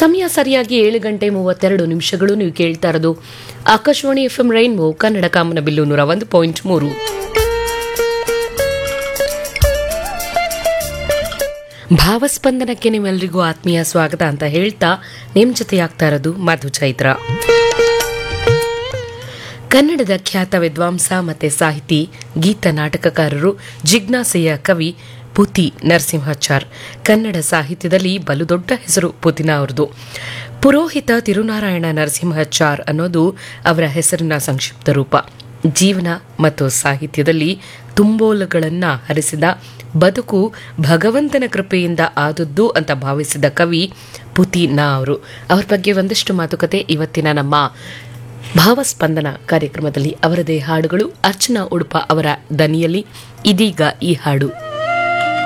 ಸಮಯ ಸರಿಯಾಗಿ ಏಳು ಗಂಟೆ ಮೂವತ್ತೆರಡು ನಿಮಿಷಗಳು ನೀವು ಕೇಳ್ತಾ ಇರೋದು Akashvani F M rainbow Kannada ಕಾಮನ ಬಿಲ್ಲು ನೂರ ಒಂದು ಪಾಯಿಂಟ್ ಮೂರು ಭಾವಸ್ಪಂದನಕ್ಕೆ ನಿಮ್ಮೆಲ್ಲರಿಗೂ ಆತ್ಮೀಯ ಸ್ವಾಗತ ಅಂತ ಹೇಳ್ತಾ ನಿಮ್ ಜೊತೆ ಆಗ್ತಾ ಇರೋದು ಮಧು ಚೈತ್ರ ಕನ್ನಡದ ಖ್ಯಾತ ವಿದ್ವಾಂಸ ಮತ್ತೆ ಸಾಹಿತಿ ಗೀತ ನಾಟಕಕಾರರು ಜಿಜ್ಞಾಸೆಯ ಕವಿ ಪುತಿ ನರಸಿಂಹಾಚಾರ್ ಕನ್ನಡ ಸಾಹಿತ್ಯದಲ್ಲಿ ಬಲು ದೊಡ್ಡ ಹೆಸರು ಪುತಿನ ಅವರದು ಪುರೋಹಿತ ತಿರುನಾರಾಯಣ ನರಸಿಂಹಾಚಾರ್ ಅನ್ನೋದು ಅವರ ಹೆಸರಿನ ಸಂಕ್ಷಿಪ್ತ ರೂಪ ಜೀವನ ಮತ್ತು ಸಾಹಿತ್ಯದಲ್ಲಿ ತುಂಬೋಲುಗಳನ್ನು ಹರಿಸಿದ ಬದುಕು ಭಗವಂತನ ಕೃಪೆಯಿಂದ ಆದದ್ದು ಅಂತ ಭಾವಿಸಿದ ಕವಿ ಪುತಿನ ಅವರು ಅವ್ರ ಬಗ್ಗೆ ಒಂದಷ್ಟು ಮಾತುಕತೆ ಇವತ್ತಿನ ನಮ್ಮ ಭಾವಸ್ಪಂದನ ಕಾರ್ಯಕ್ರಮದಲ್ಲಿ ಅವರದೇ ಹಾಡುಗಳು ಅರ್ಚನಾ ಉಡುಪ ಅವರ ದನಿಯಲ್ಲಿ ಇದೀಗ ಈ ಹಾಡು